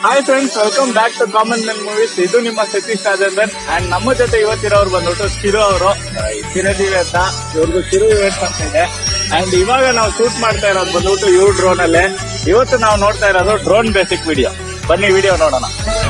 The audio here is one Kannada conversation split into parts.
hi friends welcome back to common men movies ಇದು ನಿಮ್ಮ ಸತೀಶ್ ರಾಜೇಂದರ್ ಅಂಡ್ ನಮ್ಮ ಜೊತೆ ಇವತ್ತಿರೋರು ಬಂದ್ಬಿಟ್ಟು ಚಿರು ಅವರು ಚಿರಂಜೀವಿ ಅಂತ ಇವ್ರಿಗೂ ಚಿರು ಇವೆಂಟ್ಸ್ ಅಂತ ಇದೆ ಅಂಡ್ ಇವಾಗ ನಾವು ಶೂಟ್ ಮಾಡ್ತಾ ಇರೋದು ಬಂದ್ಬಿಟ್ಟು ಇವ್ರ ಡ್ರೋನ್ ಅಲ್ಲೇ ಇವತ್ತು ನಾವು ನೋಡ್ತಾ ಇರೋದು ಡ್ರೋನ್ ಬೇಸಿಕ್ ವಿಡಿಯೋ ಬನ್ನಿ ವಿಡಿಯೋ ನೋಡೋಣ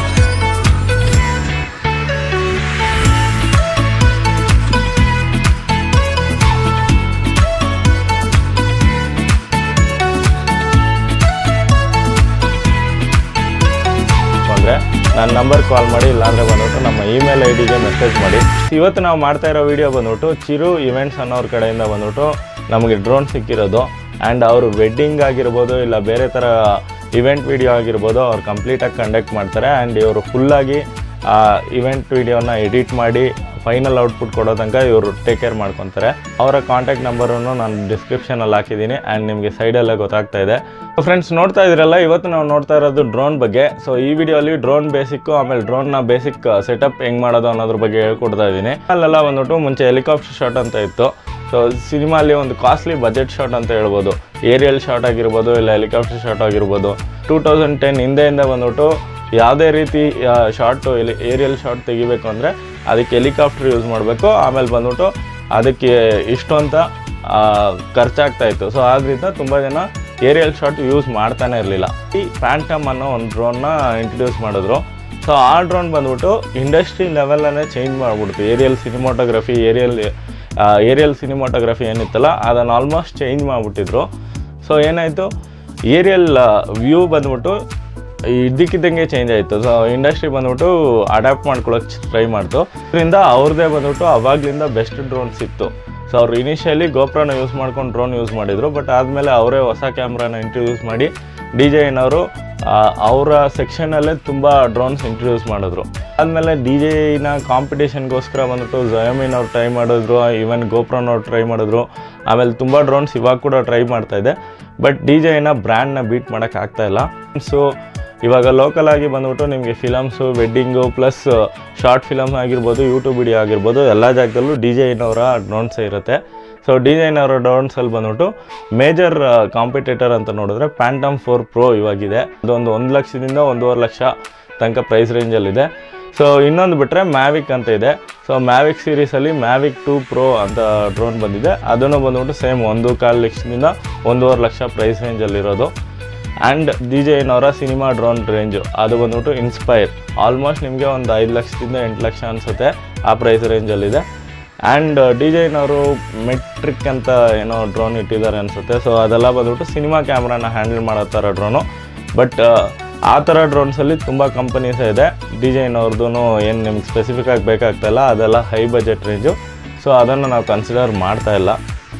ಅಂದರೆ ನನ್ನ ನಂಬರ್ ಕಾಲ್ ಮಾಡಿ ಇಲ್ಲಾಂದ್ರೆ ಬಂದ್ಬಿಟ್ಟು ನಮ್ಮ ಇಮೇಲ್ ಐ ಡಿಗೆ ಮೆಸೇಜ್ ಮಾಡಿ ಇವತ್ತು ನಾವು ಮಾಡ್ತಾ ಇರೋ ವಿಡಿಯೋ ಬಂದ್ಬಿಟ್ಟು ಚಿರು ಇವೆಂಟ್ಸ್ ಅನ್ನೋರ ಕಡೆಯಿಂದ ಬಂದ್ಬಿಟ್ಟು ನಮಗೆ ಡ್ರೋನ್ ಸಿಕ್ಕಿರೋದು ಆ್ಯಂಡ್ ಅವರು ವೆಡ್ಡಿಂಗ್ ಆಗಿರ್ಬೋದು ಇಲ್ಲ ಬೇರೆ ಥರ ಇವೆಂಟ್ ವಿಡಿಯೋ ಆಗಿರ್ಬೋದು ಅವ್ರು ಕಂಪ್ಲೀಟಾಗಿ ಕಂಡಕ್ಟ್ ಮಾಡ್ತಾರೆ ಆ್ಯಂಡ್ ಇವರು ಫುಲ್ಲಾಗಿ ಆ ಇವೆಂಟ್ ವಿಡಿಯೋನ ಎಡಿಟ್ ಮಾಡಿ ಫೈನಲ್ ಔಟ್ಪುಟ್ ಕೊಡೋ ತನಕ ಇವರು ಟೇಕ್ ಕೇರ್ ಮಾಡ್ಕೊತಾರೆ ಅವರ ಕಾಂಟ್ಯಾಕ್ಟ್ ನಂಬರನ್ನು ನಾನು ಡಿಸ್ಕ್ರಿಪ್ಷನಲ್ಲಿ ಹಾಕಿದ್ದೀನಿ ಆ್ಯಂಡ್ ನಿಮಗೆ ಸೈಡಲ್ಲೇ ಗೊತ್ತಾಗ್ತಾ ಇದೆ ಫ್ರೆಂಡ್ಸ್ ನೋಡ್ತಾ ಇದ್ರಲ್ಲ ಇವತ್ತು ನಾವು ನೋಡ್ತಾ ಇರೋದು ಡ್ರೋನ್ ಬಗ್ಗೆ ಸೊ ಈ ವಿಡಿಯೋಲಿ ಡ್ರೋನ್ ಬೇಸಿಕ್ಕು ಆಮೇಲೆ ಡ್ರೋನ್ನ ಬೇಸಿಕ್ ಸೆಟಪ್ ಹೆಂಗೆ ಮಾಡೋದು ಅನ್ನೋದ್ರ ಬಗ್ಗೆ ಹೇಳ್ಕೊಡ್ತಾ ಇದ್ದೀನಿ ಅಲ್ಲೆಲ್ಲ ಬಂದ್ಬಿಟ್ಟು ಮುಂಚೆ ಹೆಲಿಕಾಪ್ಟರ್ ಶಾಟ್ ಅಂತ ಇತ್ತು ಸೊ ಸಿನಿಮಾಲಿ ಒಂದು ಕಾಸ್ಟ್ಲಿ ಬಜೆಟ್ ಶಾಟ್ ಅಂತ ಹೇಳ್ಬೋದು ಏರಿಯಲ್ ಶಾಟ್ ಆಗಿರ್ಬೋದು ಇಲ್ಲ ಹೆಲಿಕಾಪ್ಟರ್ ಶಾಟ್ ಆಗಿರ್ಬೋದು ಟೂ ತೌಸಂಡ್ ಟೆನ್ ಹಿಂದೆಯಿಂದ ಬಂದ್ಬಿಟ್ಟು ಯಾವುದೇ ರೀತಿ ಶಾರ್ಟು ಇಲ್ಲಿ ಏರಿಯಲ್ ಶಾಟ್ ತೆಗಿಬೇಕು ಅಂದರೆ ಅದಕ್ಕೆ ಹೆಲಿಕಾಪ್ಟರ್ ಯೂಸ್ ಮಾಡಬೇಕು ಆಮೇಲೆ ಬಂದ್ಬಿಟ್ಟು ಅದಕ್ಕೆ ಇಷ್ಟು ಅಂತ ಆ, ಖರ್ಚಾಗ್ತಾ ಇತ್ತು ಸೊ ಆದ್ದರಿಂದ ತುಂಬ ಜನ ಏರಿಯಲ್ ಶಾಟ್ ಯೂಸ್ ಮಾಡ್ತಾನೆ ಇರಲಿಲ್ಲ ಈ ಫ್ಯಾಂಟಮ್ ಅನ್ನೋ ಒಂದು ಡ್ರೋನ್ನ ಇಂಟ್ರಡ್ಯೂಸ್ ಮಾಡಿದ್ರು ಸೊ ಆ ಡ್ರೋನ್ ಬಂದ್ಬಿಟ್ಟು ಇಂಡಸ್ಟ್ರಿ ಲೆವೆಲನ್ನೇ ಚೇಂಜ್ ಮಾಡಿಬಿಡ್ತು aerial cinematography aerial aerial cinematography ಏನಿತ್ತಲ್ಲ ಅದನ್ನು ಆಲ್ಮೋಸ್ಟ್ ಚೇಂಜ್ ಮಾಡಿಬಿಟ್ಟಿದ್ರು ಸೊ ಏನಾಯಿತು ಏರಿಯಲ್ ವ್ಯೂ ಬಂದ್ಬಿಟ್ಟು ಇದ್ದಕ್ಕಿದ್ದಂಗೆ ಚೇಂಜ್ ಆಯಿತು ಸೊ ಇಂಡಸ್ಟ್ರಿ ಬಂದ್ಬಿಟ್ಟು ಅಡ್ಯಾಪ್ಟ್ ಮಾಡ್ಕೊಳಕ್ಕೆ ಟ್ರೈ ಮಾಡ್ತು ಇದರಿಂದ ಅವ್ರದ್ದೇ ಬಂದ್ಬಿಟ್ಟು ಅವಾಗ್ಲಿಂದ ಬೆಸ್ಟ್ ಡ್ರೋನ್ಸ್ ಇತ್ತು ಸೊ ಅವ್ರು ಇನಿಷಿಯಲಿ ಗೋಪ್ರನ ಯೂಸ್ ಮಾಡ್ಕೊಂಡು ಡ್ರೋನ್ ಯೂಸ್ ಮಾಡಿದರು ಬಟ್ ಆದಮೇಲೆ ಅವರೇ ಹೊಸ ಕ್ಯಾಮ್ರಾನ ಇಂಟ್ರಡ್ಯೂಸ್ ಮಾಡಿ ಡಿ ಜೆ ಏನವರು ಅವರ ಸೆಕ್ಷನಲ್ಲೇ ತುಂಬ ಡ್ರೋನ್ಸ್ ಇಂಟ್ರಡ್ಯೂಸ್ ಮಾಡಿದ್ರು ಆದಮೇಲೆ ಡಿ ಜೆನ ಕಾಂಪಿಟೇಷನ್ಗೋಸ್ಕರ ಬಂದ್ಬಿಟ್ಟು ಜಯಮಿನ್ ಅವ್ರು ಟ್ರೈ ಮಾಡಿದ್ರು ಈವನ್ ಗೋಪ್ರನವ್ರು ಟ್ರೈ ಮಾಡಿದ್ರು ಆಮೇಲೆ ತುಂಬ ಡ್ರೋನ್ಸ್ ಇವಾಗ ಕೂಡ ಟ್ರೈ ಮಾಡ್ತಾ ಇದೆ ಬಟ್ ಡಿ ಜೆನ ಬ್ರ್ಯಾಂಡ್ನ ಬೀಟ್ ಮಾಡೋಕ್ಕಾಗ್ತಾ ಇಲ್ಲ ಸೊ ಇವಾಗ ಲೋಕಲ್ ಆಗಿ ಬಂದ್ಬಿಟ್ಟು ನಿಮಗೆ films wedding plus short film ಆಗಿರ್ಬೋದು ಯೂಟ್ಯೂಬ್ ವಿಡಿಯೋ ಆಗಿರ್ಬೋದು ಎಲ್ಲ ಜಾಗದಲ್ಲೂ ಡಿ ಜೈನವರ ಡ್ರೋನ್ಸೇ ಇರುತ್ತೆ ಸೊ ಡಿ ಜೈನವರ ಡ್ರೋನ್ಸಲ್ಲಿ ಬಂದ್ಬಿಟ್ಟು ಮೇಜರ್ ಕಾಂಪಿಟೇಟರ್ ಅಂತ ನೋಡಿದ್ರೆ ಪ್ಯಾಂಟಮ್ ಫೋರ್ ಪ್ರೋ ಇವಾಗಿದೆ ಅದೊಂದು ಒಂದು ಲಕ್ಷದಿಂದ ಒಂದೂವರೆ ಲಕ್ಷ ತನಕ ಪ್ರೈಸ್ ರೇಂಜಲ್ಲಿದೆ ಸೊ ಇನ್ನೊಂದು ಬಿಟ್ಟರೆ ಮ್ಯಾವಿಕ್ ಅಂತ ಇದೆ ಸೊ ಮ್ಯಾವಿಕ್ ಸೀರೀಸಲ್ಲಿ ಮ್ಯಾವಿಕ್ ಟೂ ಪ್ರೋ ಅಂತ ಡ್ರೋನ್ ಬಂದಿದೆ ಅದನ್ನು ಬಂದ್ಬಿಟ್ಟು ಸೇಮ್ ಒಂದು ಕಾಲು ಲಕ್ಷದಿಂದ ಒಂದೂವರೆ ಲಕ್ಷ ಪ್ರೈಸ್ ರೇಂಜಲ್ಲಿರೋದು ಆ್ಯಂಡ್ ಡಿ ಜೆ ಏನವರ ಸಿನಿಮಾ ಡ್ರೋನ್ ರೇಂಜು ಅದು ಬಂದ್ಬಿಟ್ಟು ಇನ್ಸ್ಪೈರ್ ಆಲ್ಮೋಸ್ಟ್ ನಿಮಗೆ ಒಂದು ಐದು ಲಕ್ಷದಿಂದ ಎಂಟು ಲಕ್ಷ ಅನಿಸುತ್ತೆ ಆ ಪ್ರೈಸ್ ರೇಂಜಲ್ಲಿದೆ ಆ್ಯಂಡ್ ಡಿ ಜೆ ಏನವರು ಮೆಟ್ರಿಕ್ ಅಂತ ಏನೋ ಡ್ರೋನ್ ಇಟ್ಟಿದ್ದಾರೆ ಅನಿಸುತ್ತೆ ಸೊ ಅದೆಲ್ಲ ಬಂದ್ಬಿಟ್ಟು ಸಿನಿಮಾ ಕ್ಯಾಮ್ರಾನ ಹ್ಯಾಂಡಲ್ ಮಾಡೋ ಥರ ಡ್ರೋನು ಬಟ್ ಆ ಥರ ಡ್ರೋನ್ಸಲ್ಲಿ ತುಂಬ ಕಂಪನೀಸೇ ಇದೆ ಡಿ ಜೆ ಏನವ್ರದ್ದು ಏನು ನಿಮ್ಗೆ ಸ್ಪೆಸಿಫಿಕ್ ಆಗಿ ಬೇಕಾಗ್ತಾ ಇಲ್ಲ ಅದೆಲ್ಲ ಹೈ ಬಜೆಟ್ ರೇಂಜು ಸೊ ಅದನ್ನು ನಾವು ಕನ್ಸಿಡರ್ ಮಾಡ್ತಾ ಇಲ್ಲ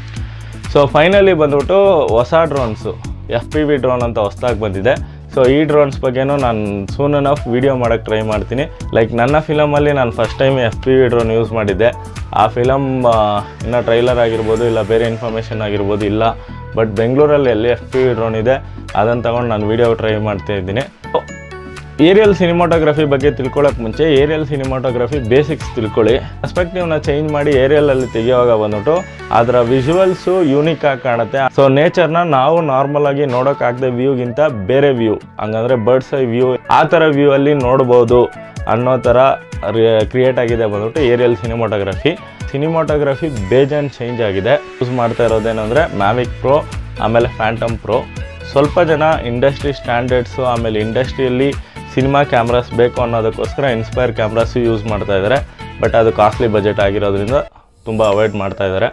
ಸೊ ಫೈನಲಿ ಬಂದ್ಬಿಟ್ಟು ಹೊಸ drones F P V drone ಅಂತ ಹೊಸ್ದಾಗಿ ಬಂದಿದೆ ಸೊ ಈ ಡ್ರೋನ್ಸ್ ಬಗ್ಗೆನೂ ನಾನು ಸೂನ್ ಅನಫ್ ವೀಡಿಯೋ ಮಾಡೋಕ್ಕೆ ಟ್ರೈ ಮಾಡ್ತೀನಿ ಲೈಕ್ ನನ್ನ ಫಿಲಮಲ್ಲಿ ನಾನು first time F P V drone use ಮಾಡಿದ್ದೆ ಆ ಫಿಲಮ್ ಇನ್ನು ಟ್ರೈಲರ್ ಆಗಿರ್ಬೋದು ಇಲ್ಲ ಬೇರೆ ಇನ್ಫಾರ್ಮೇಷನ್ ಆಗಿರ್ಬೋದು ಇಲ್ಲ ಬಟ್ ಬೆಂಗಳೂರಲ್ಲಿ ಎಲ್ಲಿ ಎಫ್ ಪಿ ವಿ ಡ್ರೋನ್ ಇದೆ ಅದನ್ನು ತಗೊಂಡು ನಾನು ವೀಡಿಯೋ ಟ್ರೈ ಮಾಡ್ತಾ ಇದ್ದೀನಿ ಏರಿಯಲ್ ಸಿನಿಮಾಟೋಗ್ರಫಿ ಬಗ್ಗೆ ತಿಳ್ಕೊಳ್ಳೋಕೆ ಮುಂಚೆ ಏರಿಯಲ್ ಸಿನಿಮಾಟೋಗ್ರಫಿ ಬೇಸಿಕ್ಸ್ ತಿಳ್ಕೊಳ್ಳಿ ಪರ್ಸ್ಪೆಕ್ಟಿವ್ನ ಚೇಂಜ್ ಮಾಡಿ ಏರಿಯಲಲ್ಲಿ ತೆಗಿಯುವಾಗ ಬಂದ್ಬಿಟ್ಟು ಅದರ ವಿಜುವಲ್ಸು ಯೂನಿಕ್ ಆಗಿ ಕಾಣುತ್ತೆ ಸೊ ನೇಚರ್ನ ನಾವು ನಾರ್ಮಲ್ ಆಗಿ ನೋಡೋಕ್ಕಾಗದೆ ವ್ಯೂಗಿಂತ ಬೇರೆ ವ್ಯೂ ಹಂಗಂದ್ರೆ ಬರ್ಡ್ಸ್ ಐ ವ್ಯೂ ಆ ಥರ ವ್ಯೂ ಅಲ್ಲಿ ನೋಡ್ಬೋದು ಅನ್ನೋ ಥರ ಕ್ರಿಯೇಟ್ ಆಗಿದೆ ಬಂದ್ಬಿಟ್ಟು ಏರಿಯಲ್ ಸಿನಿಮಾಟೋಗ್ರಫಿ ಸಿನಿಮಾಟೋಗ್ರಫಿ ಬೇಜಾನ್ ಚೇಂಜ್ ಆಗಿದೆ ಯೂಸ್ ಮಾಡ್ತಾ ಇರೋದೇನೆಂದರೆ ಮ್ಯಾವಿಕ್ ಪ್ರೋ ಆಮೇಲೆ ಫ್ಯಾಂಟಮ್ ಪ್ರೋ ಸ್ವಲ್ಪ ಜನ ಇಂಡಸ್ಟ್ರಿ ಸ್ಟ್ಯಾಂಡರ್ಡ್ಸು ಆಮೇಲೆ ಇಂಡಸ್ಟ್ರಿಯಲ್ಲಿ ಸಿನಿಮಾ ಕ್ಯಾಮ್ರಾಸ್ ಬೇಕು ಅನ್ನೋದಕ್ಕೋಸ್ಕರ ಇನ್ಸ್ಪೈರ್ ಕ್ಯಾಮ್ರಾಸು ಯೂಸ್ ಮಾಡ್ತಾ ಇದ್ದಾರೆ ಬಟ್ ಅದು ಕಾಸ್ಟ್ಲಿ ಬಜೆಟ್ ಆಗಿರೋದ್ರಿಂದ ತುಂಬ ಅವಾಯ್ಡ್ ಮಾಡ್ತಾ ಇದ್ದಾರೆ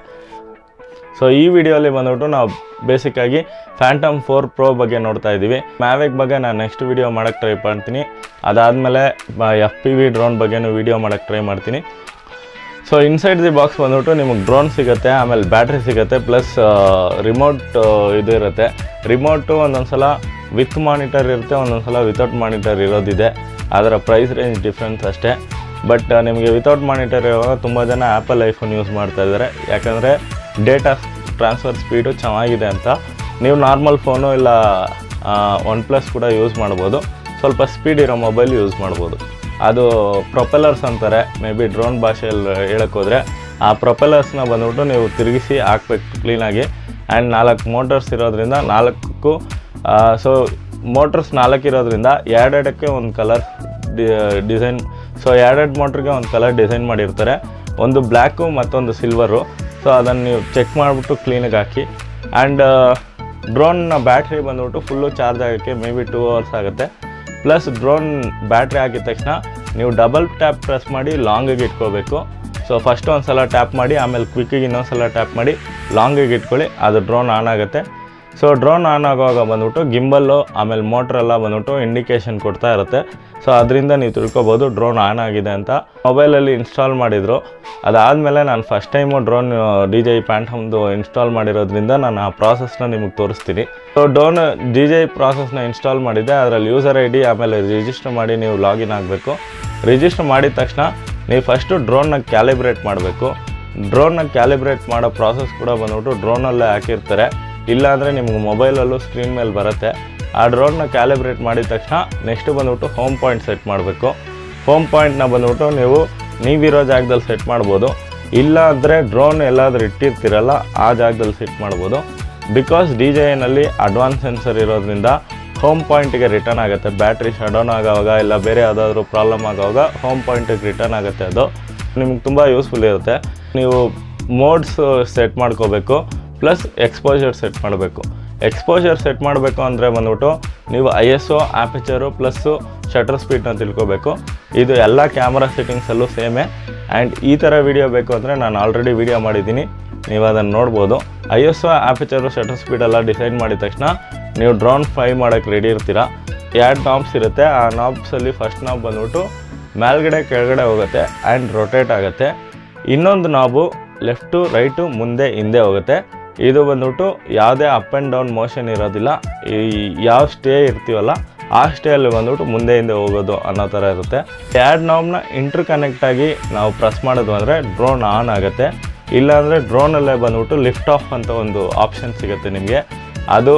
ಸೊ ಈ ವಿಡಿಯೋಲಿ ಬಂದ್ಬಿಟ್ಟು ನಾವು ಬೇಸಿಕ್ಕಾಗಿ ಫ್ಯಾಂಟಮ್ ಫೋರ್ ಪ್ರೋ ಬಗ್ಗೆ ನೋಡ್ತಾ ಇದ್ದೀವಿ ಮ್ಯಾವಿಕ್ ಬಗ್ಗೆ ನಾನು ನೆಕ್ಸ್ಟ್ ವಿಡಿಯೋ ಮಾಡೋಕ್ಕೆ ಟ್ರೈ ಮಾಡ್ತೀನಿ ಅದಾದಮೇಲೆ ಎಫ್ ಪಿ ವಿ ಡ್ರೋನ್ ಬಗ್ಗೆನೂ ವಿಡಿಯೋ ಮಾಡೋಕ್ಕೆ ಟ್ರೈ ಮಾಡ್ತೀನಿ ಸೊ ಇನ್ಸೈಡ್ ದಿ ಬಾಕ್ಸ್ ಬಂದ್ಬಿಟ್ಟು ನಿಮಗೆ ಡ್ರೋನ್ ಸಿಗುತ್ತೆ ಆಮೇಲೆ ಬ್ಯಾಟ್ರಿ ಸಿಗುತ್ತೆ ಪ್ಲಸ್ ರಿಮೋಟ್ ಇದು ಇರುತ್ತೆ ರಿಮೋಟು ಒಂದೊಂದು ಸಲ ವಿತ್ ಮಾನಿಟರ್ ಇರುತ್ತೆ ಒಂದೊಂದು ಸಲ ವಿತೌಟ್ ಮಾನಿಟರ್ ಇರೋದಿದೆ ಅದರ ಪ್ರೈಸ್ ರೇಂಜ್ ಡಿಫ್ರೆನ್ಸ್ ಅಷ್ಟೇ ಬಟ್ ನಿಮಗೆ ವಿತೌಟ್ ಮಾನಿಟರ್ ಇರುವಾಗ ತುಂಬ ಜನ ಆ್ಯಪಲ್ ಐಫೋನ್ ಯೂಸ್ ಮಾಡ್ತಾ ಇದ್ದಾರೆ ಯಾಕಂದರೆ ಡೇಟಾ ಟ್ರಾನ್ಸ್ಫರ್ ಸ್ಪೀಡು ಚೆನ್ನಾಗಿದೆ ಅಂತ ನೀವು ನಾರ್ಮಲ್ ಫೋನು ಇಲ್ಲ ಒನ್ ಪ್ಲಸ್ ಕೂಡ ಯೂಸ್ ಮಾಡ್ಬೋದು ಸ್ವಲ್ಪ ಸ್ಪೀಡ್ ಇರೋ ಮೊಬೈಲ್ ಯೂಸ್ ಮಾಡ್ಬೋದು ಅದು ಪ್ರೊಪೆಲರ್ಸ್ ಅಂತಾರೆ ಮೇ ಬಿ ಡ್ರೋನ್ ಭಾಷೆಯಲ್ಲಿ ಹೇಳಕ್ಕೆ ಹೋದರೆ ಆ ಪ್ರೊಪೆಲರ್ಸ್ನ ಬಂದ್ಬಿಟ್ಟು ನೀವು ತಿರುಗಿಸಿ ಹಾಕ್ಬೇಕು ಕ್ಲೀನಾಗಿ ಆ್ಯಂಡ್ ನಾಲ್ಕು ಮೋಟರ್ಸ್ ಇರೋದ್ರಿಂದ ನಾಲ್ಕು ಸೊ ಮೋಟ್ರಸ್ ನಾಲ್ಕಿರೋದ್ರಿಂದ ಎರಡೆರಡಕ್ಕೆ ಒಂದು ಕಲರ್ ಡಿಸೈನ್ ಸೊ ಎರಡೆರಡು ಮೋಟ್ರಿಗೆ ಒಂದು ಕಲರ್ ಡಿಸೈನ್ ಮಾಡಿರ್ತಾರೆ ಒಂದು ಬ್ಲ್ಯಾಕು ಮತ್ತೊಂದು ಸಿಲ್ವರು ಸೊ ಅದನ್ನು ನೀವು ಚೆಕ್ ಮಾಡಿಬಿಟ್ಟು ಕ್ಲೀನಾಗಿ ಹಾಕಿ ಆ್ಯಂಡ್ ಡ್ರೋನ್ನ ಬ್ಯಾಟ್ರಿ ಬಂದ್ಬಿಟ್ಟು ಫುಲ್ಲು ಚಾರ್ಜ್ ಆಗೋಕ್ಕೆ ಮೇ ಬಿ ಟೂ ಅವರ್ಸ್ ಆಗುತ್ತೆ ಪ್ಲಸ್ ಡ್ರೋನ್ ಬ್ಯಾಟ್ರಿ ಹಾಕಿದ ತಕ್ಷಣ ನೀವು ಡಬಲ್ ಟ್ಯಾಪ್ ಪ್ರೆಸ್ ಮಾಡಿ ಲಾಂಗಿಗೆ ಇಟ್ಕೋಬೇಕು ಸೊ ಫಸ್ಟ್ ಒಂದು ಸಲ ಟ್ಯಾಪ್ ಮಾಡಿ ಆಮೇಲೆ ಕ್ವಿಕ್ಕಿಗೆ ಇನ್ನೊಂದು ಸಲ ಟ್ಯಾಪ್ ಮಾಡಿ ಲಾಂಗಿಗೆ ಇಟ್ಕೊಳ್ಳಿ ಅದು ಡ್ರೋನ್ ಆನ್ ಆಗುತ್ತೆ ಸೊ ಡ್ರೋನ್ ಆನ್ ಆಗುವಾಗ ಬಂದ್ಬಿಟ್ಟು ಗಿಂಬಲ್ಲು ಆಮೇಲೆ ಮೋಟ್ರೆಲ್ಲ ಬಂದ್ಬಿಟ್ಟು ಇಂಡಿಕೇಶನ್ ಕೊಡ್ತಾ ಇರುತ್ತೆ ಸೊ ಅದರಿಂದ ನೀವು ತಿಳ್ಕೊಬೋದು ಡ್ರೋನ್ ಆನ್ ಆಗಿದೆ ಅಂತ ಮೊಬೈಲಲ್ಲಿ ಇನ್ಸ್ಟಾಲ್ ಮಾಡಿದರು ಅದಾದಮೇಲೆ ನಾನು first time drone D J ಪ್ಯಾಂಟಮ್ದು ಇನ್ಸ್ಟಾಲ್ ಮಾಡಿರೋದ್ರಿಂದ ನಾನು ಆ ಪ್ರಾಸೆಸ್ನ ನಿಮಗೆ ತೋರಿಸ್ತೀನಿ ಸೊ ಡ್ರೋನ್ ಡಿ ಜೆ ಪ್ರಾಸೆಸ್ನ ಇನ್ಸ್ಟಾಲ್ ಮಾಡಿದ್ದೆ ಅದರಲ್ಲಿ ಯೂಸರ್ ಐ ಡಿ ಆಮೇಲೆ ರಿಜಿಸ್ಟರ್ ಮಾಡಿ ನೀವು ಲಾಗಿನ್ ಆಗಬೇಕು ರಿಜಿಸ್ಟರ್ ಮಾಡಿದ ತಕ್ಷಣ ನೀವು ಫಸ್ಟು ಡ್ರೋನ್ನ ಕ್ಯಾಲಿಬ್ರೇಟ್ ಮಾಡಬೇಕು ಡ್ರೋನ್ನ ಕ್ಯಾಲಿಬ್ರೇಟ್ ಮಾಡೋ ಪ್ರಾಸೆಸ್ ಕೂಡ ಬಂದ್ಬಿಟ್ಟು ಡ್ರೋನಲ್ಲೇ ಹಾಕಿರ್ತಾರೆ ಇಲ್ಲಾಂದರೆ ನಿಮ್ಗೆ ಮೊಬೈಲಲ್ಲೂ ಸ್ಕ್ರೀನ್ ಮೇಲೆ ಬರುತ್ತೆ ಆ ಡ್ರೋನ್ನ ಕ್ಯಾಲಿಬ್ರೇಟ್ ಮಾಡಿದ ತಕ್ಷಣ ನೆಕ್ಸ್ಟ್ ಬಂದ್ಬಿಟ್ಟು ಹೋಮ್ ಪಾಯಿಂಟ್ ಸೆಟ್ ಮಾಡಬೇಕು ಹೋಮ್ ಪಾಯಿಂಟ್ನ ಬಂದ್ಬಿಟ್ಟು ನೀವು ನೀವಿರೋ ಜಾಗದಲ್ಲಿ ಸೆಟ್ ಮಾಡ್ಬೋದು ಇಲ್ಲ ಅಂದರೆ ಡ್ರೋನ್ ಎಲ್ಲಾದರೂ ಇಟ್ಟಿರ್ತೀರಲ್ಲ ಆ ಜಾಗದಲ್ಲಿ ಸೆಟ್ ಮಾಡ್ಬೋದು ಬಿಕಾಸ್ ಡಿ ಜೆ ಎನಲ್ಲಿ ಅಡ್ವಾನ್ಸ್ ಸೆನ್ಸರ್ ಇರೋದ್ರಿಂದ ಹೋಮ್ ಪಾಯಿಂಟಿಗೆ ರಿಟರ್ನ್ ಆಗುತ್ತೆ ಬ್ಯಾಟ್ರಿ ಶಟ್ ಡೌನ್ ಆಗೋವಾಗ ಇಲ್ಲ ಬೇರೆ ಯಾವುದಾದ್ರೂ ಪ್ರಾಬ್ಲಮ್ ಆಗೋವಾಗ ಹೋಮ್ ಪಾಯಿಂಟಿಗೆ ರಿಟರ್ನ್ ಆಗುತ್ತೆ ಅದು ನಿಮ್ಗೆ ತುಂಬ ಯೂಸ್ಫುಲ್ ಇರುತ್ತೆ ನೀವು ಮೋಡ್ಸ್ ಸೆಟ್ ಮಾಡ್ಕೋಬೇಕು ಪ್ಲಸ್ ಎಕ್ಸ್ಪೋಜರ್ ಸೆಟ್ ಮಾಡಬೇಕು ಎಕ್ಸ್ಪೋಜರ್ ಸೆಟ್ ಮಾಡಬೇಕು ಅಂದರೆ ಬಂದ್ಬಿಟ್ಟು ನೀವು I S O aperture plus shutter ಸ್ಪೀಡ್ನ ತಿಳ್ಕೊಬೇಕು ಇದು ಎಲ್ಲ ಕ್ಯಾಮ್ರಾ ಸೆಟ್ಟಿಂಗ್ಸಲ್ಲೂ ಸೇಮೇ ಆ್ಯಂಡ್ ಈ ಥರ ವಿಡಿಯೋ ಬೇಕು ಅಂದರೆ ನಾನು ಆಲ್ರೆಡಿ ವಿಡಿಯೋ ಮಾಡಿದ್ದೀನಿ ನೀವು ಅದನ್ನು ನೋಡ್ಬೋದು I S O aperture shutter ಸ್ಪೀಡೆಲ್ಲ ಡಿಸೈಡ್ ಮಾಡಿದ ತಕ್ಷಣ ನೀವು ಡ್ರೋನ್ ಫ್ಲೈ ಮಾಡೋಕ್ಕೆ ರೆಡಿ ಇರ್ತೀರ ಎರಡು ನಾಬ್ಸ್ ಇರುತ್ತೆ ಆ ನಾಬ್ಸಲ್ಲಿ ಫಸ್ಟ್ ನಾಬ್ ಬಂದ್ಬಿಟ್ಟು ಮೇಲ್ಗಡೆ ಕೆಳಗಡೆ ಹೋಗುತ್ತೆ ಆ್ಯಂಡ್ ರೊಟೇಟ್ ಆಗುತ್ತೆ ಇನ್ನೊಂದು ನಾಬು ಲೆಫ್ಟು ರೈಟು ಮುಂದೆ ಹಿಂದೆ ಹೋಗುತ್ತೆ ಇದು ಬಂದ್ಬಿಟ್ಟು ಯಾವುದೇ ಅಪ್ ಆ್ಯಂಡ್ ಡೌನ್ ಮೋಷನ್ ಇರೋದಿಲ್ಲ ಈ ಯಾವ ಸ್ಟೇ ಇರ್ತೀವಲ್ಲ ಆ ಸ್ಟೇಯಲ್ಲಿ ಬಂದ್ಬಿಟ್ಟು ಮುಂದೆ ಹಿಂದೆ ಹೋಗೋದು ಅನ್ನೋ ಥರ ಇರುತ್ತೆ ಎರಡು ನಾಬ್ನ ಇಂಟರ್ ಕನೆಕ್ಟ್ ಆಗಿ ನಾವು ಪ್ರೆಸ್ ಮಾಡೋದು ಅಂದರೆ ಡ್ರೋನ್ ಆನ್ ಆಗುತ್ತೆ ಇಲ್ಲಾಂದರೆ ಡ್ರೋನಲ್ಲೇ ಬಂದ್ಬಿಟ್ಟು ಲಿಫ್ಟ್ ಆಫ್ ಅಂತ ಒಂದು ಆಪ್ಷನ್ ಸಿಗುತ್ತೆ ನಿಮಗೆ ಅದು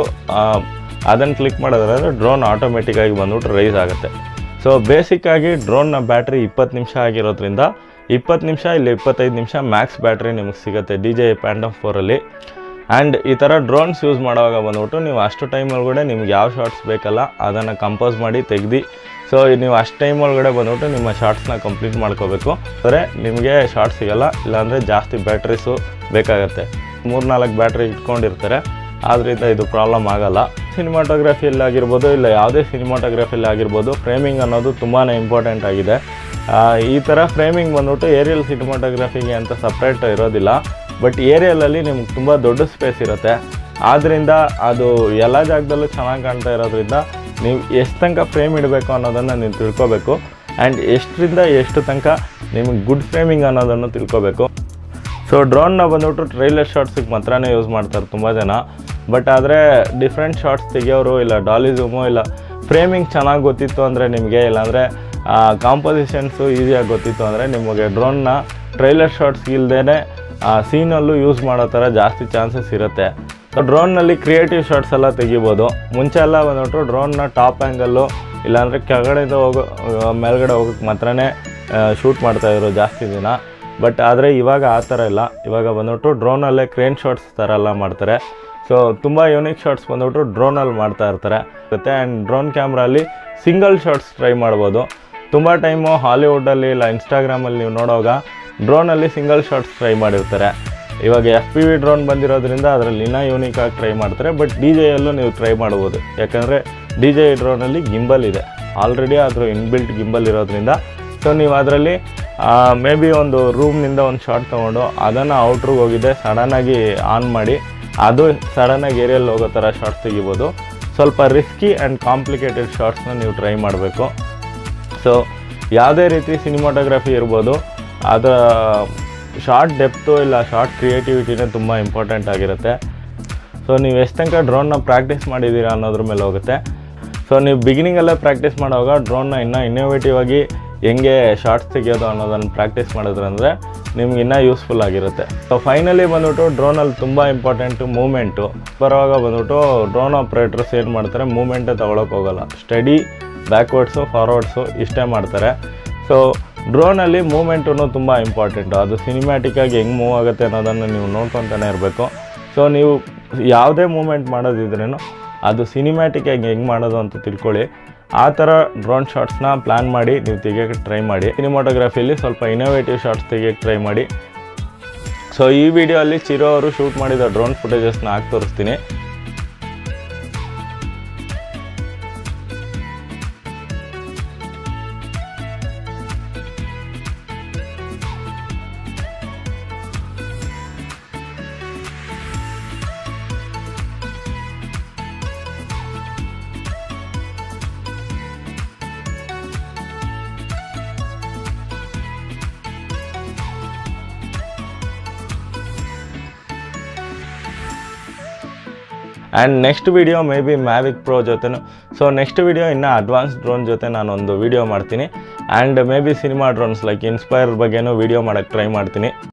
ಅದನ್ನು ಕ್ಲಿಕ್ ಮಾಡೋದಾದ್ರೆ ಡ್ರೋನ್ ಆಟೋಮೆಟಿಕ್ಕಾಗಿ ಬಂದ್ಬಿಟ್ಟು ರೈಸ್ ಆಗುತ್ತೆ ಸೊ ಬೇಸಿಕ್ಕಾಗಿ ಡ್ರೋನ್ನ ಬ್ಯಾಟ್ರಿ ಇಪ್ಪತ್ತು ನಿಮಿಷ ಆಗಿರೋದ್ರಿಂದ ಇಪ್ಪತ್ತು ನಿಮಿಷ ಇಲ್ಲ ಇಪ್ಪತ್ತೈದು ನಿಮಿಷ ಮ್ಯಾಕ್ಸ್ ಬ್ಯಾಟ್ರಿ ನಿಮಗೆ ಸಿಗುತ್ತೆ ಡಿ ಜೆ ಪ್ಯಾಂಡಮ್ ಫೋರಲ್ಲಿ ಆ್ಯಂಡ್ ಈ ಥರ ಡ್ರೋನ್ಸ್ ಯೂಸ್ ಮಾಡುವಾಗ ಬಂದ್ಬಿಟ್ಟು ನೀವು ಅಷ್ಟು ಟೈಮ್ ಒಳಗಡೆ ನಿಮ್ಗೆ ಯಾವ ಶಾರ್ಟ್ಸ್ ಬೇಕಲ್ಲ ಅದನ್ನು ಕಂಪೋಸ್ ಮಾಡಿ ತೆಗ್ದು ಸೊ ನೀವು ಅಷ್ಟು ಟೈಮ್ ಒಳಗಡೆ ಬಂದ್ಬಿಟ್ಟು ನಿಮ್ಮ ಶಾರ್ಟ್ಸ್ನ ಕಂಪ್ಲೀಟ್ ಮಾಡ್ಕೋಬೇಕು ಅಂದರೆ ನಿಮಗೆ ಶಾರ್ಟ್ ಸಿಗಲ್ಲ ಇಲ್ಲಾಂದರೆ ಜಾಸ್ತಿ ಬ್ಯಾಟ್ರೀಸು ಬೇಕಾಗತ್ತೆ ಮೂರು ನಾಲ್ಕು ಬ್ಯಾಟ್ರಿ ಇಟ್ಕೊಂಡಿರ್ತಾರೆ ಆದ್ದರಿಂದ ಇದು ಪ್ರಾಬ್ಲಮ್ ಆಗಲ್ಲ ಸಿನಿಮಾಟೋಗ್ರಫಿಯಲ್ಲಿ ಆಗಿರ್ಬೋದು ಇಲ್ಲ ಯಾವುದೇ ಸಿನಿಮಾಟೋಗ್ರಫಿಯಲ್ಲಿ ಆಗಿರ್ಬೋದು ಫ್ರೇಮಿಂಗ್ ಅನ್ನೋದು ತುಂಬಾ ಇಂಪಾರ್ಟೆಂಟ್ ಆಗಿದೆ ಆ, ಈ ಥರ ಫ್ರೇಮಿಂಗ್ ಬಂದ್ಬಿಟ್ಟು ಏರಿಯಲ್ ಸಿನಿಮಾಟೋಗ್ರಫಿಗೆ ಅಂತ ಸಪ್ರೇಟ್ ಇರೋದಿಲ್ಲ ಬಟ್ ಏರಿಯಲಲ್ಲಿ ನಿಮ್ಗೆ ತುಂಬ ದೊಡ್ಡ ಸ್ಪೇಸ್ ಇರುತ್ತೆ ಆದ್ದರಿಂದ ಅದು ಎಲ್ಲ ಜಾಗದಲ್ಲೂ ಚೆನ್ನಾಗಿ ಕಾಣ್ತಾ ಇರೋದ್ರಿಂದ ನೀವು ಎಷ್ಟು ತನಕ ಫ್ರೇಮ್ ಇಡಬೇಕು ಅನ್ನೋದನ್ನು ನೀವು ತಿಳ್ಕೊಬೇಕು ಆ್ಯಂಡ್ ಎಷ್ಟರಿಂದ ಎಷ್ಟು ತನಕ ನಿಮಗೆ ಗುಡ್ ಫ್ರೇಮಿಂಗ್ ಅನ್ನೋದನ್ನು ತಿಳ್ಕೊಬೇಕು ಸೊ ಡ್ರೋನ್ನ ಬಂದ್ಬಿಟ್ಟು ಟ್ರೈಲರ್ ಶಾರ್ಟ್ಸಿಗೆ ಮಾತ್ರನೇ ಯೂಸ್ ಮಾಡ್ತಾರೆ ತುಂಬ ಜನ ಬಟ್ ಆದರೆ ಡಿಫ್ರೆಂಟ್ ಶಾರ್ಟ್ಸ್ ತೆಗಿಯೋರು ಇಲ್ಲ ಡಾಲಿ ಝೂಮು ಇಲ್ಲ ಫ್ರೇಮಿಂಗ್ ಚೆನ್ನಾಗಿ ಗೊತ್ತಿತ್ತು ಅಂದರೆ ನಿಮಗೆ ಇಲ್ಲಾಂದರೆ ಕಾಂಪೋಸಿಷನ್ಸು ಈಸಿಯಾಗಿ ಗೊತ್ತಿತ್ತು ಅಂದರೆ ನಿಮಗೆ ಡ್ರೋನ್ನ ಟ್ರೈಲರ್ ಶಾರ್ಟ್ಸ್ ಇಲ್ಲದೇ ಸೀನಲ್ಲೂ ಯೂಸ್ ಮಾಡೋ ಥರ ಜಾಸ್ತಿ ಚಾನ್ಸಸ್ ಇರುತ್ತೆ ಸೊ ಡ್ರೋನ್ನಲ್ಲಿ ಕ್ರಿಯೇಟಿವ್ ಶಾರ್ಟ್ಸ್ ಎಲ್ಲ ತೆಗಿಬೋದು ಮುಂಚೆ ಎಲ್ಲ ಬಂದ್ಬಿಟ್ಟು ಡ್ರೋನ್ನ ಟಾಪ್ ಆ್ಯಂಗಲ್ಲು ಇಲ್ಲಾಂದರೆ ಕೆಳಗಡೆಯಿಂದ ಹೋಗೋ ಆ, ಮೇಲ್ಗಡೆ ಹೋಗೋಕ್ಕೆ ಮಾತ್ರನೇ ಶೂಟ್ ಮಾಡ್ತಾಯಿದ್ರು ಜಾಸ್ತಿ ದಿನ ಬಟ್ ಆದರೆ ಇವಾಗ ಆ ಥರ ಇಲ್ಲ ಇವಾಗ ಬಂದ್ಬಿಟ್ಟು ಡ್ರೋನಲ್ಲೇ ಕ್ರೇನ್ ಶಾಟ್ಸ್ ಥರ ಎಲ್ಲ ಮಾಡ್ತಾರೆ ಸೊ ತುಂಬ ಯೂನಿಕ್ ಶಾಟ್ಸ್ ಬಂದ್ಬಿಟ್ಟು ಡ್ರೋನಲ್ಲಿ ಮಾಡ್ತಾ ಇರ್ತಾರೆ ಮತ್ತು ಆ್ಯಂಡ್ ಡ್ರೋನ್ ಕ್ಯಾಮ್ರಲ್ಲಿ ಸಿಂಗಲ್ ಶಾಟ್ಸ್ ಟ್ರೈ ಮಾಡ್ಬೋದು ತುಂಬ ಟೈಮು ಹಾಲಿವುಡ್ಡಲ್ಲಿ ಇಲ್ಲ ಇನ್ಸ್ಟಾಗ್ರಾಮಲ್ಲಿ ನೀವು ನೋಡೋವಾಗ ಡ್ರೋನಲ್ಲಿ ಸಿಂಗಲ್ ಶಾಟ್ಸ್ ಟ್ರೈ ಮಾಡಿರ್ತಾರೆ ಇವಾಗ ಎಫ್ ಪಿ ವಿ ಡ್ರೋನ್ ಬಂದಿರೋದ್ರಿಂದ ಅದರಲ್ಲಿ ಇನ್ನೂ ಯೂನಿಕಾಗಿ ಟ್ರೈ ಮಾಡ್ತಾರೆ ಬಟ್ ಡಿ ಜೆಯಲ್ಲೂ ನೀವು ಟ್ರೈ ಮಾಡ್ಬೋದು ಯಾಕಂದರೆ ಡಿ ಜೆ ಡ್ರೋನಲ್ಲಿ ಗಿಂಬಲ್ ಇದೆ ಆಲ್ರೆಡಿ ಅದ್ರ ಇನ್ಬಿಲ್ಟ್ ಗಿಂಬಲ್ ಇರೋದ್ರಿಂದ ಸೊ ನೀವು ಅದರಲ್ಲಿ ಮೇ ಬಿ ಒಂದು ರೂಮ್ನಿಂದ ಒಂದು ಶಾರ್ಟ್ ತೊಗೊಂಡು ಅದನ್ನು ಔಟ್ರಿಗೆ ಹೋಗಿದ್ದೆ ಸಡನ್ನಾಗಿ ಆನ್ ಮಾಡಿ ಅದು ಸಡನ್ನಾಗಿ ಏರಿಯಲ್ಲಿ ಹೋಗೋ ಥರ ಶಾರ್ಟ್ಸ್ ತೆಗಿಬೋದು ಸ್ವಲ್ಪ ರಿಸ್ಕಿ ಆ್ಯಂಡ್ ಕಾಂಪ್ಲಿಕೇಟೆಡ್ ಶಾರ್ಟ್ಸ್ನ ನೀವು ಟ್ರೈ ಮಾಡಬೇಕು ಸೊ ಯಾವುದೇ ರೀತಿ ಸಿನಿಮಾಟೋಗ್ರಫಿ ಇರ್ಬೋದು ಅದರ ಶಾರ್ಟ್ ಡೆಪ್ತು ಇಲ್ಲ ಶಾರ್ಟ್ ಕ್ರಿಯೇಟಿವಿಟಿನೇ ತುಂಬ ಇಂಪಾರ್ಟೆಂಟ್ ಆಗಿರುತ್ತೆ ಸೊ ನೀವು ಎಷ್ಟು ತನಕ ಡ್ರೋನ್ನ ಪ್ರಾಕ್ಟೀಸ್ ಮಾಡಿದ್ದೀರಾ ಅನ್ನೋದ್ರ ಮೇಲೆ ಹೋಗುತ್ತೆ ಸೊ ನೀವು ಬಿಗಿನಿಂಗಲ್ಲೇ ಪ್ರಾಕ್ಟೀಸ್ ಮಾಡುವಾಗ ಡ್ರೋನ್ನ ಇನ್ನೂ ಇನ್ನೋವೇಟಿವ್ ಆಗಿ ಹೆಂಗೆ ಶಾರ್ಟ್ಸ್ ತೆಗಿಯೋದು ಅನ್ನೋದನ್ನು ಪ್ರಾಕ್ಟೀಸ್ ಮಾಡಿದ್ರಂದರೆ ನಿಮ್ಗೆ ಇನ್ನೂ ಯೂಸ್ಫುಲ್ ಆಗಿರುತ್ತೆ ಸೊ ಫೈನಲಿ ಬಂದ್ಬಿಟ್ಟು ಡ್ರೋನಲ್ಲಿ ತುಂಬ ಇಂಪಾರ್ಟೆಂಟು ಮೂಮೆಂಟು ಬರುವಾಗ ಬಂದ್ಬಿಟ್ಟು ಡ್ರೋನ್ ಆಪ್ರೇಟರ್ಸ್ ಏನು ಮಾಡ್ತಾರೆ ಮೂಮೆಂಟೇ ತೊಗೊಳಕ್ಕೆ ಹೋಗಲ್ಲ ಸ್ಟಡಿ ಬ್ಯಾಕ್ವರ್ಡ್ಸು ಫಾರ್ವರ್ಡ್ಸು ಇಷ್ಟೇ ಮಾಡ್ತಾರೆ ಸೊ ಡ್ರೋನಲ್ಲಿ ಮೂಮೆಂಟು ತುಂಬ ಇಂಪಾರ್ಟೆಂಟು ಅದು ಸಿನಿಮ್ಯಾಟಿಕ್ಕಾಗಿ ಹೆಂಗೆ ಮೂವ್ ಆಗುತ್ತೆ ಅನ್ನೋದನ್ನು ನೀವು ನೋಡ್ಕೊತಾನೆ ಇರಬೇಕು ಸೊ ನೀವು ಯಾವುದೇ ಮೂಮೆಂಟ್ ಮಾಡೋದಿದ್ರೂ ಅದು ಸಿನಿಮ್ಯಾಟಿಕ್ಕಾಗಿ ಹೆಂಗೆ ಮಾಡೋದು ಅಂತ ತಿಳ್ಕೊಳ್ಳಿ ಆ ಥರ ಡ್ರೋನ್ ಶಾಟ್ಸ್ನ ಪ್ಲ್ಯಾನ್ ಮಾಡಿ ನೀವು ತೆಗಿಯೋಕ್ಕೆ ಟ್ರೈ ಮಾಡಿ ಸಿನಿಮಾಟೋಗ್ರಫಿಯಲ್ಲಿ ಸ್ವಲ್ಪ ಇನೋವೇಟಿವ್ ಶಾಟ್ಸ್ ತೆಗಿಯೋಕ್ಕೆ ಟ್ರೈ ಮಾಡಿ ಸೊ ಈ ವಿಡಿಯೋ ಅಲ್ಲಿ ಚಿರೋ ಅವರು ಶೂಟ್ ಮಾಡಿದ ಡ್ರೋನ್ ಫುಟೇಜಸ್ನ ಹಾಕಿ ತೋರಿಸ್ತೀನಿ and next video maybe Mavic Pro ಜೊತೆನೂ ಸೊ ನೆಕ್ಸ್ಟ್ ವಿಡಿಯೋ ಇನ್ನು ಅಡ್ವಾನ್ಸ್ ಡ್ರೋನ್ ಜೊತೆ ನಾನೊಂದು ವಿಡಿಯೋ ಮಾಡ್ತೀನಿ and maybe cinema drones like Inspire ಬಗ್ಗೆನೂ ವಿಡಿಯೋ ಮಾಡೋಕ್ಕೆ ಟ್ರೈ ಮಾಡ್ತೀನಿ